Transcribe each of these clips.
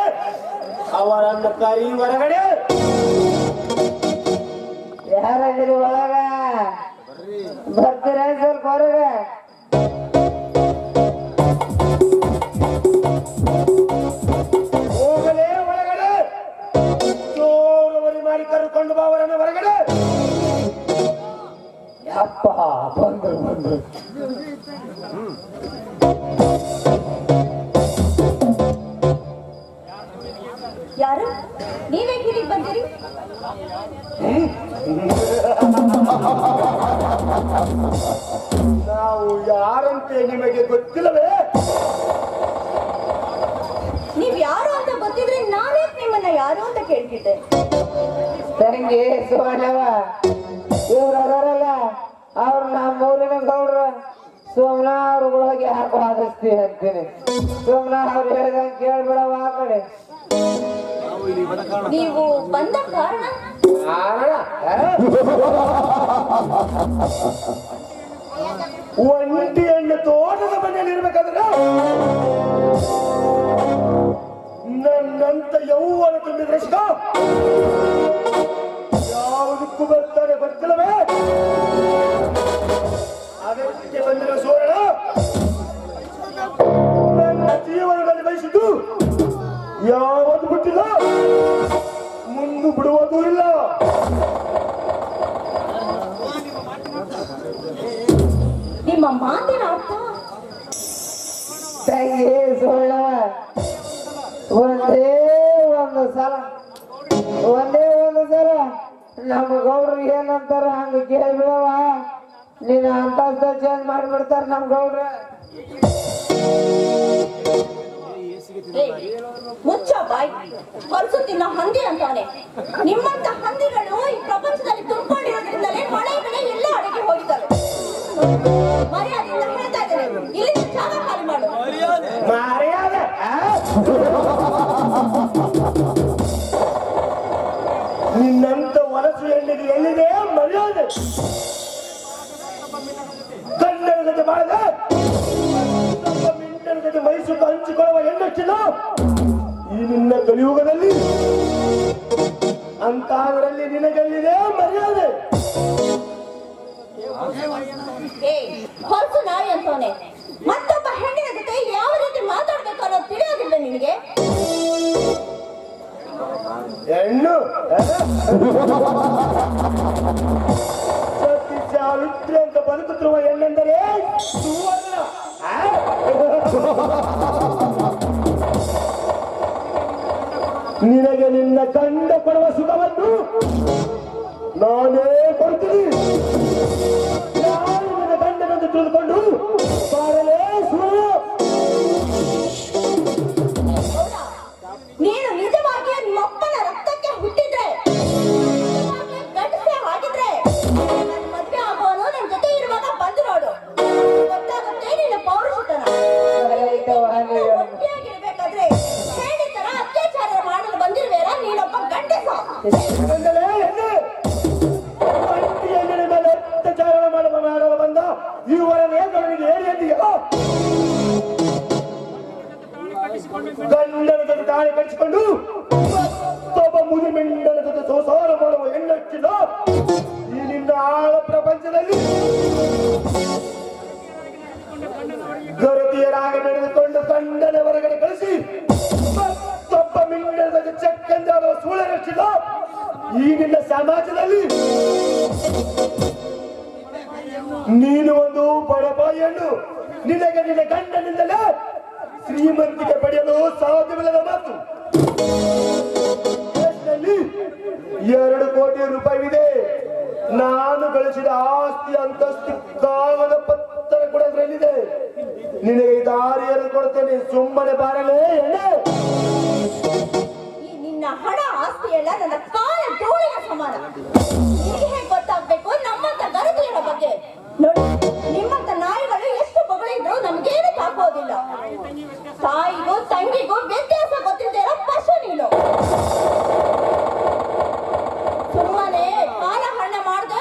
ಅವರನ್ನು ಕರಿ ಹೊರಗಡೆ ಯಾರಾದ್ರಿ ಒಳಗ ಬರ್ತೀರ ಸ್ವಲ್ಪ ಹೊರಗ ಹೋಗಲೇ ಒಳಗಡೆ ಚೋರವರಿ ಮಾಡಿ ಕರ್ಕೊಂಡು ಬಾ ಅವರನ್ನು ಹೊರಗಡೆ ಯಪ್ಪ ಬಂದ್ರು ಬಂದ್ರು ಯಾರು ನೀವೇ ಇಲ್ಲಿಗೆ ಬಂದಿರಿ ನಾವು ಯಾರಂತೆ ನಿಮಗೆ ಗೊತ್ತಿಲ್ಲವೇ ನೀವ್ ಯಾರು ಅಂತ ಗೊತ್ತಿದ್ರೆ ನಾನೇ ನಿಮ್ಮನ್ನ ಯಾರು ಅಂತ ಕೇಳ್ತಿದ್ದೆ ತಂಗಿ ಸುವರ್ಣವ ಇವ್ರು ಅದಾರಲ್ಲ ಅವ್ರು ನಮ್ಮ ಊರಿನ ಗೌಡ್ರ ಸೋಮನ ಅವ್ರ ಹೋಗಿ ಹಾಕೋ ಆದಸ್ತಿ ಅಂತೀನಿ ಸೋಮನ ಅವ್ರು ಹೇಳ್ದಂಗೆ ಕೇಳ್ಬಿಡವ ಆ ಕಡೆ ನೀವು ಬಂದ ಕಾರಣ ಕಾರಣ ಒಂಟಿ ಹಣ್ಣು ತೋಟದ ಮನೆಯಲ್ಲಿ ಇರ್ಬೇಕಾದ್ರೆ ನನ್ನಂತ ಯೌವನ ತುಂಬಿದ್ರೆ ಶಿಖ ಯಾವುದಕ್ಕೂ ಬರ್ತಾರೆ ಗೊತ್ತಿಲ್ಲವೇ ಅದಕ್ಕೆ ಬಂದಿರೋ ಸುವರ್ಣ ನನ್ನ ಜೀವನದಲ್ಲಿ ಬಯಸಿದ್ದು ಯಾವುದು ಬಿಟ್ಟಿಲ್ಲ ಮುಂದೆ ಬಿಡುವುದೂ ಇಲ್ಲ ನಿಮ್ಮ ಮಾತಿನ ಅರ್ಥ ತಂಗಿ ಸುವರ್ಣವ ಒಂದೇ ಒಂದು ಸಲ ಒಂದೇ ಒಂದು ಸಲ ನಮ್ಮ ಗೌಡ್ರು ಏನಂತಾರ ಹಂಗ ಕೇಳ್ಬಿಡವ ನೀನು ಅಂತಸ್ತ ಚೇಂಜ್ ಮಾಡಿಬಿಡ್ತಾರ ನಮ್ ಗೌಡ್ರ ಏ, ಮುಚ್ಚ ಬಾಯ್ ಹೊರಸು ತಿನ್ನೋ ಹಂದಿ ಅಂತಾನೆ ನಿಮ್ಮಂತ ಹಂದಿಗಳು ಈ ಪ್ರಪಂಚದಲ್ಲಿ ತುಂಬಿಕೊಂಡಿರೋದ್ರಿಂದಲೇ ಮಳೆ ಬೆಳೆ ಎಲ್ಲ ಅಡಗಿ ಹೋಗಿದ್ದಾರೆ ಮರ್ಯಾದೆಯಿಂದ ಹೇಳ್ತಾ ಇದ್ದೇನೆ ಇಲ್ಲಿ ಜಾಗ ಖಾಲಿ ಮಾಡು ಮರ್ಯಾದೆ ಆ? ನಿನ್ನಂತ ವಲಸು ಹೆಣ್ಣಿಗೆ ಎಲ್ಲಿದೆ ಮರ್ಯಾದೆ ಗಂಡನ ಜೊತೆ ಮಾಡಿದ ಮಿಂಟನ ಜೊತೆ ಮೈಸೂರು ಹಂಚಿಕೊಳ್ಳುವ ಹೆಣ್ಣಷ್ಟಿಲ್ಲ ಈ ನಿನ್ನ ಕಲಿಯುಗದಲ್ಲಿ ಅಂತಹದರಲ್ಲಿ ನಿನಗೆಲ್ಲಿದೆ ಮರ್ಯಾದೆ ಏ ಹೊರಸು ನಾಯಿ ಅಂತಾನೆ ಮತ್ತೊಬ್ಬ ಹೆಣ್ಣಿನ ಜೊತೆ ಯಾವ ರೀತಿ ಮಾತಾಡ್ಬೇಕು ಅನ್ನೋದು ತಿಳಿಯೋದಿಲ್ಲ ನಿನಗೆ ಹೆಣ್ಣು ಸತಿ ಸಾವಿತ್ರಿ ಅಂತ ಬದುಕುತ್ತಿರುವ ಹೆಣ್ಣೆಂದರೆ ಸುವರ್ಣ ಆ? ನಿನಗೆ ನಿನ್ನ ಗಂಡ ಕೊಡುವ ಸುಖವನ್ನು ನಾನೇ ಕೊಡ್ತೀನಿ ನಾನು ನಿನ್ನ ಗಂಡನಂದು ತಿಳಿದುಕೊಂಡು ಬಾರಲೇ ಸುವರ್ಣ ಹೌದಾ? ನೀನು ನಿಜವಾಗಿಯೂ ನಿಮ್ಮಪ್ಪನ ರಕ್ತಕ್ಕೆ ಹುಟ್ಟಿದ್ರೆ ನಿಜವಾಗಿಯೂ ಗಂಡಸೇ ಆಗಿದ್ರೆ ನನ್ ಮದ್ವೆ ಆಗೋನು ನಿನ್ ಜೊತೆ ಇರುವಾಗ ಬಂದು ನೋಡು ಗೊತ್ತಾಗುತ್ತೆ ನಿನ್ನ ಪೌರುಷತನ ಆಯ್ತವ್ವ, ನೀ ಹೇಳು. ಒಟ್ಟಿಯಾಗಿರ್ಬೇಕಾದ್ರೆ ಹೇಳಿ ತರ ಅತ್ಯಾಚಾರ ಮಾಡಲು ಬಂದಿರುವೇರ ನೀನೊಬ್ಬ ಗಂಡಸ ಗಂಡಲೇ ಹೆಣ್ಣೆ ಒಂಟಿ ಹೆಣ್ಣಿನ ಮೇಲೆ ಅತ್ಯಾಚಾರ ಮಾಡುವ ಮಾಡಲು ಬಂದ ಇವರ ನೇತನಿಗೆ ಏರಿ ಎಂದಿಯೋ ಗಂಡನ ಜೊತೆ ತಾಳಿ ಕಟ್ಟಿಸಿಕೊಂಡು ಮತ್ತೊಬ್ಬ ಮುದಿ ಮಿಂಡನ ಜೊತೆ ಸಂಸಾರ ಮಾಡುವ ಹೆಣ್ಣಕ್ಕಿಲ್ಲ ಈ ನಿನ್ನ ಆಳ ಪ್ರಪಂಚದಲ್ಲಿ ಗರತಿಯರಾಗಿ ನಡೆದುಕೊಂಡು ಗಂಡನ ಹೊರಗಡೆ ಕಳಿಸಿ ಮತ್ತೊಬ್ಬ ಮಿಂಡನ ಜೊತೆ ಚಕ್ಕಂದಾಡುವ ಸೂಳರಷ್ಟಿಲ್ಲ ಈ ನಿನ್ನ ಸಮಾಜದಲ್ಲಿ ನೀನು ಒಂದು ಬಡಪಾಯಿ ಹೆಣ್ಣು ನಿನಗೆ ನಿನ್ನ ಗಂಡನಿಂದಲೇ ಶ್ರೀಮಂತಿಕೆ ಪಡೆಯಲು ಸಾಧ್ಯವಿಲ್ಲದ ಮಾತು ದೇಶದಲ್ಲಿ ಎರಡು ಕೋಟಿ ರೂಪಾಯಿವಿದೆ ನಾನು ಗಳಿಸಿದ ಆಸ್ತಿ ಅಂತಸ್ತು ಕಾಗದ ಪತ್ರ ಕೂಡ ಅದರಲ್ಲಿದೆ ನಿನಗೆ ಈ ದಾರಿಯನ್ನು ಕೊಡ್ತೇನೆ ಸುಮ್ಮನೆ ಬಾರಲೇ ಎಣ್ಣೆ ಈ ನಿನ್ನ ಹಣ ಆಸ್ತಿ ಎಲ್ಲ ನನ್ನ ಕಾಲ ಧೂಳಿನ ಸಮಾನ ನಿನಗೆ ಹೇಗೆ ಗೊತ್ತಾಗ್ಬೇಕು ನಮ್ಮಂತ ಗರತಿಯರ ಬಗ್ಗೆ ನೋಡಿ ನಿಮ್ಮಂತ ನಾಯಿಗಳು ಎಷ್ಟು ಬಗಳಿದ್ರು ನಮ್ಗೇನು ತಾಕೋದಿಲ್ಲ ತಾಯಿಗೂ ತಂಗಿಗೂ ವ್ಯತ್ಯಾಸ ಗೊತ್ತಿಲ್ಲದೆ ಇರೋ ಪಶು ನೀನು ಸುಮ್ಮನೆ ಕಾಲ ಹಣ ಮಾಡದೆ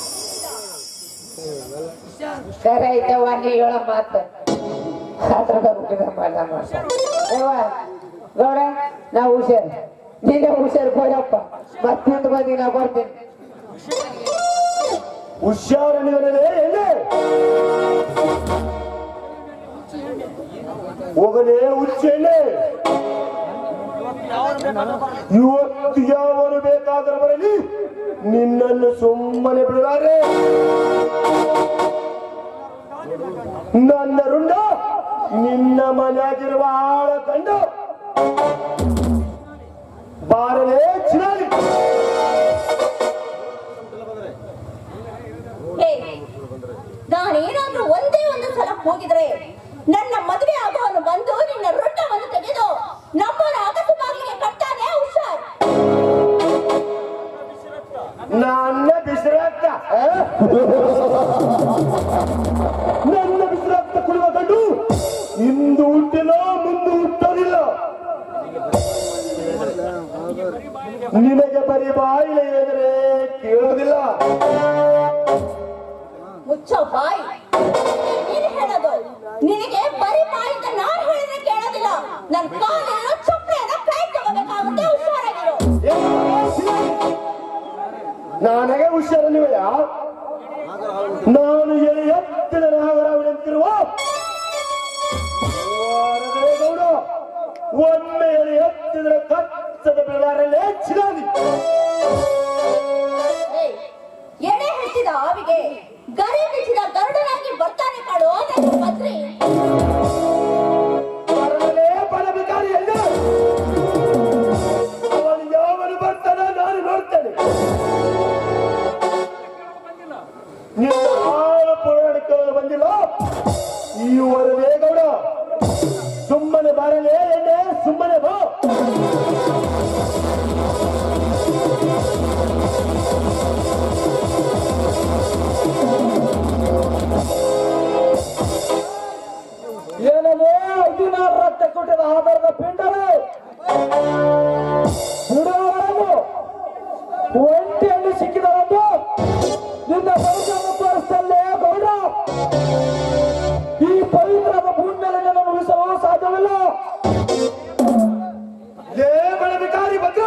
ಸರಿ ಐತವ್ವ ನೀ ಹೇಳೋ ಮಾತು ಅದ್ರಾಗ ಹುಟ್ಟಿದ ಮಲ್ಲ ಮಾಸ ಯವ್ವ ಗೌಡ ನಾ ಹುಷಾರ್ ನೀನೇ ಹುಷಾರ್ ಹೋಯಪ್ಪ ಮತ್ತಿಂದ ಬಂದಿ ನಾ ಬರ್ತೀನಿ ಹುಷಾರನಿವನೇ ಎಲ್ಲಿ ಹೋಗಲೇ ಹುಚ್ಚೆಣ್ಣೆ ಇವತ್ತು ಯಾವನು ಬೇಕಾದರೂ ಬರಲಿ ನಿನ್ನನ್ನು ಸುಮ್ಮನೆ ಬಿಡಲಾರೆ ನನ್ನ ರುಂಡ ನಿನ್ನ ಮನೆಯಾಗಿರುವ ಆಳ ಕಂಡು ಬಾರಲೇ ಚಿರಾಲಿ ಹೇ ನಾನೇನಾದ್ರೂ ಒಂದೇ ಒಂದು ಸಲ ಹೋಗಿದ್ರೆ ನನ್ನ ಮದುವೆ ಆಗೋನು ಬಂದು ನಿನ್ನ ರೊಟ್ಟವನ್ನು ತೆಗೆದು ನಮ್ಮನ ಅಗಸು ಬಾಗಿಲಿಗೆ ಕಟ್ಟಾನೆ ಹುಷಾರ್ ನನ್ನ ಬಿಸಿರಾಗ್ತ ನನ್ನ ಬಿಸಿರಾಗ್ತ ಕುಡಿಯುವ ಗಂಡು ಇಂದು ಹುಟ್ಟಿಲ್ಲ ಮುಂದೆ ಹುಟ್ಟೋದಿಲ್ಲ ನಿನಗೆ ಬರೀ ಬಾಯಿಲೆ ಹೇಳಿದ್ರೆ ಕೇಳೋದಿಲ್ಲ ಮುಚ್ಚೋ ಬಾಯಿ ನೀನು ಹೇಳೋದು ನಿನಗೆ ಬರೀ ಬಾಯಿಂದ ನಾನು ಹೇಳಿದ್ರೆ ಕೇಳೋದಿಲ್ಲ ನನ್ನ ಕಾಲನ್ನು ಚಪ್ಪಲಿಯನ್ನ ಕೈ ತಗೋಬೇಕಾಗುತ್ತೆ ಹುಷಾರಾಗಿರು ನನಗೆ ಹುಷಾರ ನೀವಯ್ಯ ನಾನು ಎಲ್ಲಿ ಎತ್ತಿದ ನಾಗರಾವಣಂತಿರುವ ಗೌಡ ಒಮ್ಮೆ ಎಲ್ಲಿ ಎತ್ತಿದ್ರೆ ಕಚ್ಚದ ಬಿಡಾರಲ್ಲೇ ಚಿರಾದಿ ಏಯ್, ಎಡೆ ಹೆಚ್ಚಿದ ಆವಿಗೆ ಗರಿ ಬಿಚ್ಚಿದ ಗರುಡನಾಗಿ ಬರ್ತಾನೆ ಕಾಡು ನನ್ನ ಮಂತ್ರಿ ಬರಲೇ ಬರಬೇಕಾದ್ರೆ ಎಲ್ಲಿ ಅವನು ಯಾವನು ಬರ್ತಾನೋ ನಾನು ನೋಡ್ತೇನೆ ನಿನ್ನ ಹಾಳು ಪುರಾಣಿಕರು ಬಂದಿಲ್ಲ ಈವರೆಗೆ ಗೌಡ ಸುಮ್ಮನೆ ಬರಲೇ ಎಣ್ಣೆ ಸುಮ್ಮನೆ ಬಾ ಏನನೇ ಹದಿನಾರು ರಕ್ತ ಕೊಟ್ಟಿದ ಆಧಾರದ ಪಿಂಡರು ಬಿಡುವವರನ್ನು ಒಂಟಿಯಲ್ಲಿ ಸಿಕ್ಕಿದವನು ನಿನ್ನ ಬದುಕನ್ನು ತೋರಿಸ್ತಲ್ಲೇ ಗೌಡ ಈ ಪವಿತ್ರದ ಭೂಮಿ ಮೇಲೆ ನಿನ್ನನ್ನು ಉಳಿಸಲು ಸಾಧ್ಯವಿಲ್ಲ ಲೇ ಬರಬೇಕಾರಿ ಬಂದು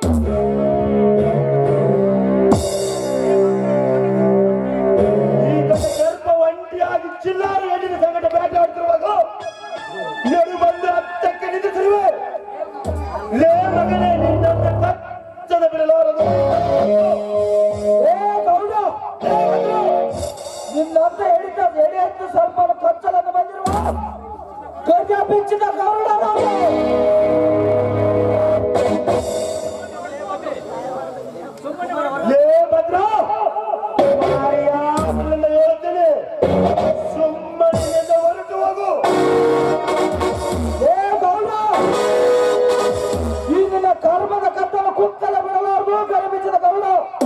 ಈ ಕಡೆ ಗರ್ಭ ಒಂಟಿಯಾಗಿ ಚಿಲ್ಲಾರು ಹೆಣ್ಣಿನ ಸಂಗಟ ಬೇಟಾಡ್ತಿರುವಾಗ ನಡು ಬಂದು ಹತ್ತಕ್ಕೆ ನಿಂತಿರುವೆ ಲೇ ಮಗನೇ ನಿನ್ನನ್ನು ಕಚ್ಚದ ಬಿಡಲಾರದು ಏ ಗೌಡ ಏ ಗೌಡ, ನಿನ್ನಂತ ಹೇಳಿದ ಎಡೆ ಹತ್ತು ಸ್ವಲ್ಪ ಕಚ್ಚಲನ್ನು ಬಂದಿರುವ ಗಜ ಬಿಚ್ಚಿದ ಗರುಡ ನಾನು. ಲೇ ಭದ್ರ ಮಾರಿಯಾಸನನ್ನ ಹೇಳ್ತೇನೆ ಸುಮ್ಮನೆ ನಿನ್ನ ಹೊರಟು ಹೋಗು ಏ ಗೌಡ ಈ ನಿನ್ನ ಕರ್ಮದ ಕತ್ತಲು ಕುತ್ತಲ ಬಿಡಲಾರದು ಗರಬಿಸಿದ ಗರುಡ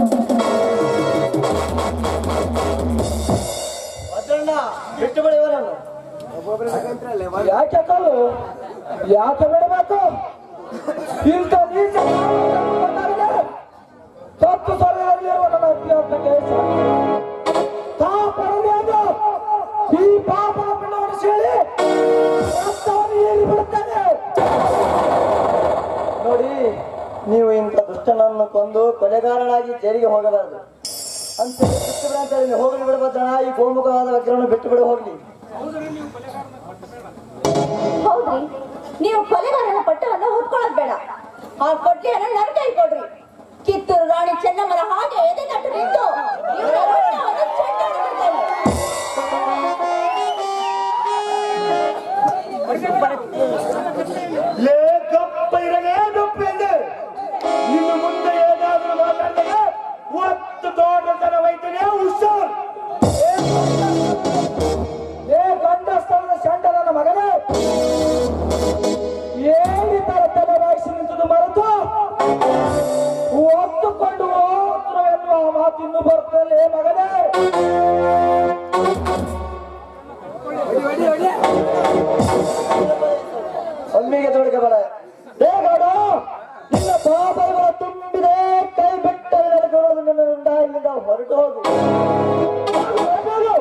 ಬಿಟ್ಟು ಬಿಡುವರನ್ನು ಯಾಕೆ ಕಲ್ಲು ಯಾಕೆ ಬಿಡಬೇಕು ಇಂಥ ನೀಚ ಕಾರಣಗಳನ್ನು ಬಂದಾಗಿದೆ. ತಪ್ಪು ಸ್ವರ್ಗದಲ್ಲಿರುವ ನನ್ನ ಅತ್ಯಂತ ಕೇಸ ತಾ ಪರದೆಯನ್ನು ಈ ಪಾಪದ ಪಿಂಡವನ್ನು ಸೇರಿ ರಕ್ತವನ್ನು ಹೀರಿ ಬಿಡುತ್ತೇನೆ ನೋಡಿ ನೀವು ಇಂಥ ದುಷ್ಟನನ್ನು ಕೊಂದು ಕೊಲೆಗಾರನಾಗಿ ಜೈಲಿಗೆ ಹೋಗಬಾರದು ಅಂತ ಬಿಟ್ಟು ಬಿಡ ಅಂತ ಹೇಳಿ ಹೋಗಲಿ ಬಿಡಬಾರ್ದಣ ಈ ಗೋಮುಖವಾದ ವ್ಯಕ್ತಿಗಳನ್ನು ಬಿಟ್ಟು ಬಿಡು ಹೋಗ್ಲಿ ಹೌದ್ರಿ ನೀವು ಕೊಲೆಗಾರನ ಪಟ್ಟವನ್ನ ಹೊತ್ಕೊಳ್ಳೋದ್ ಬೇಡ ಆ ಕೊಡ್ಲಿಯನ್ನ ನನ್ನ ಕೈ ಕೊಡ್ರಿ ಕಿತ್ತೂರು ರಾಣಿ ಚೆನ್ನಮ್ಮನ ಹಾಗೆ ಎದೆಗಟ್ಟು ನಿಂತು ಇವರ ರಕ್ತವನ್ನು ಚೆಂಡಾಡಿ ಬಿಡ್ತೇನೆ. ಲೇ ಕಪ್ಪ ಇರಲೇ ನೊಪ್ಪೆಂದೆ ಇನ್ನು ಮುಂದೆ ಏನಾದ್ರೂ ಮಾತಾಡಿದರೆ ಒತ್ತು ದೊಡ್ಡತನ ವೈದ್ಯನೇ ಹುಷಾರ್ ಏ ಗಂಡ ಸ್ಥಳದ ಶಂಡ ನನ್ನ ಮಗನೇ ಏನಿ ತರ ತಲೆ ಬಾಯಿಸಿ ನಿಂತದ್ದು ಮರೆತು ಒತ್ತುಕೊಂಡು ಹೋದ್ರು ಎನ್ನುವ ಮಾತು ಇನ್ನು ಬರ್ತದೆ ಮಗನೇ ಒಮ್ಮೆಗೆ ತೋಡಿಕಬೇಡ ಏ ಗೌಡ ನಿನ್ನ ಪಾಪಗಳ ತುಂಬಿದೆ ಕೈ ಬಿಟ್ಟ ನಿನ್ನಿಂದ ಇಲ್ಲಿಂದ ಹೊರಟು ಹೋಗು ಹೋಗ್ಬೋದು.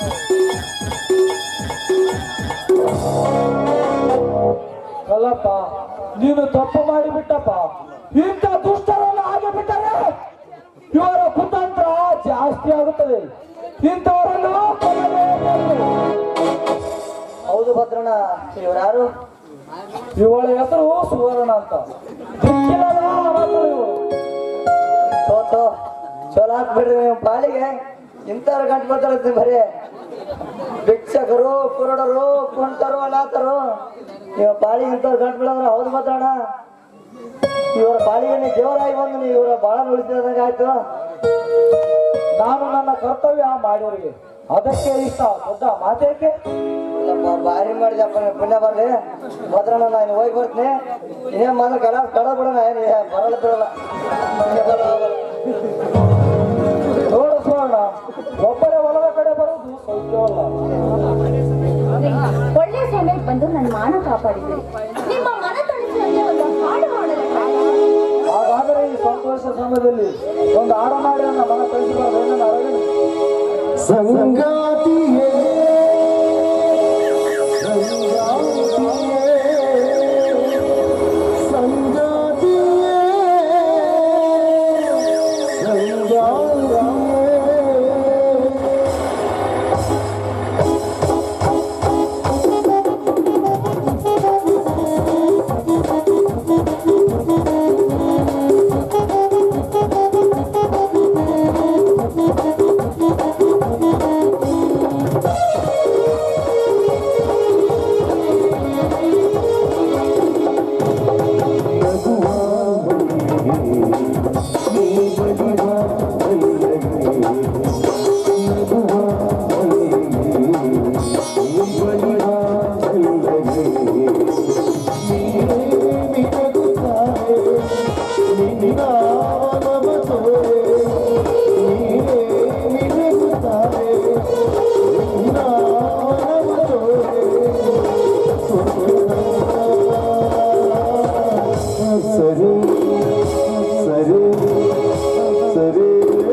ಕಲ್ಲಪ್ಪ ನೀನು ತಪ್ಪು ಮಾಡಿಬಿಟ್ಟಪ್ಪ ಇಂಥ ದುಷ್ಟರನ್ನು ಹಾಗೆ ಬಿಟ್ಟರೆ ಇವರ ಕುತಂತ್ರ ಜಾಸ್ತಿ ಆಗುತ್ತದೆ ಇಂಥವರನ್ನು ಕೊಲ್ಲಲೇಬೇಕು. ಹೌದು ಭದ್ರಣ್ಣ ಇವ್ರಾರು ಇವಳ ಹೆಸರು ಸುವರ್ಣ ಅಂತ ದಿಕ್ಕಿಲ್ಲದ ಅರಸಳು ಇವಳು. ಸೋತು ಚಲೋ ಹಾಕ್ ಬಿಡ್ರಿ ನೀವು ಪಾಲಿಗೆ ಇಂಥವ್ರು ಗಂಟು ಬರ್ತಾರೆ ಬರೀ ಭಿಕ್ಷಕರು ಕುರುಡರು ಕುಂಟರು ಅನಾಥರು ಇವ ಪಾಲಿಗೆ ಇಂಥವ್ರು ಗಂಟು ಬಿಡೋದ್ರ ಹೌದು ಭದ್ರಣ್ಣ ಇವರ ಪಾಲಿಗೆ ನೀವು ದೇವರಾಗಿ ಬಂದು ನೀವು ಇವರ ಬಾಳ ಉಳಿಸಿದಂಗೆ ಆಯ್ತು ನಾನು ನನ್ನ ಕರ್ತವ್ಯ ಮಾಡಿರುವೆ ಅದಕ್ಕೆ ಇಷ್ಟ ದೊಡ್ಡ ಮಾತೇಕೆ ಇಲ್ಲಪ್ಪ ಭಾರಿ ಮಾಡಿದಪ್ಪ ನೀವು ಪುಣ್ಯ ಬರ್ಲಿ ಭದ್ರಣ್ಣ ನಾನು ಹೋಗಿ ಬರ್ತೀನಿ ಇನ್ನೇನು ಮಾತ್ರ ಕಡ ಕಡ ಬಿಡೋಣ ಏನು ಬರಲ್ಲ ಬಿಡಲ್ಲ ಹಿಂಗೆ ಬರಲ್ಲ, ಬರಲ್ಲ. ನೋಡು ಸುವರ್ಣ ಒಬ್ಬರೇ ಹೊಲದ ಕಡೆ ಬರುವುದು ಸೌಖ್ಯವಲ್ಲ ಒಳ್ಳೆ ಸಮಯಕ್ಕೆ ಬಂದು ನನ್ನ ಮಾನ ಕಾಪಾಡಿದ್ದೀರಿ ನಿಮ್ಮ ಮನ ತಣಿಸುವಂತೆ ಒಂದು ಹಾಡು ಹಾಡಲು ಹಾಗಾದರೆ ಈ ಸಂತೋಷ ಸಮಯದಲ್ಲಿ ಒಂದು ಆಡ ಮಾಡಿ ನನ್ನ ಮನ ಕಳಿಸಬಾರ್ದು ನನ್ನ ಅರವಿಂದ್ ಸಂಗಾತಿಯೇ ಸಂಗಾತಿಯೇ ಸಂಗಾತಿಯೇ ಸರಿ ಸರಿ ಸರಿ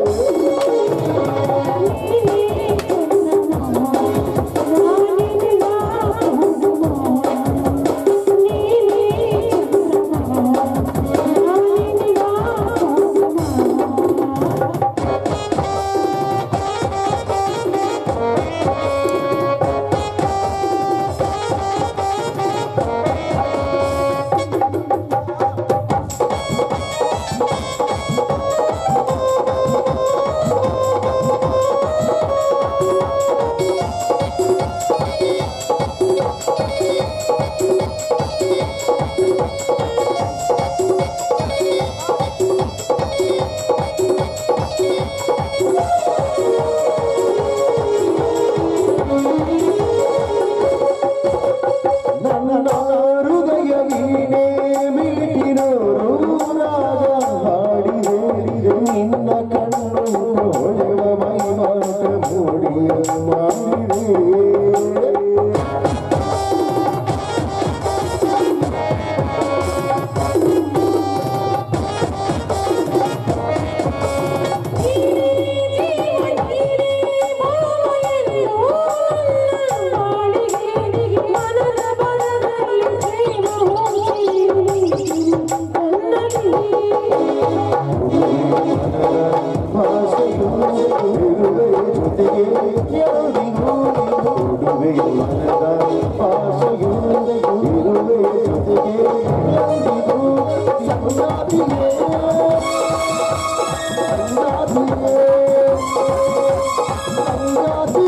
ನನ್ನ ಹೃದಯ ವೀಣೆ ಮೀಟಿನೋರು ರಾಗ ಹಾಡಿ ಹೇಳಿದೆ ನಿನ್ನ ಕಣ್ಣು ಹೊಳೆವ ಮೈ ಮಾಟ ಮೂಡಿಯ ಮಾಡಿದೆ ಸಂಗಾತಿಯೇ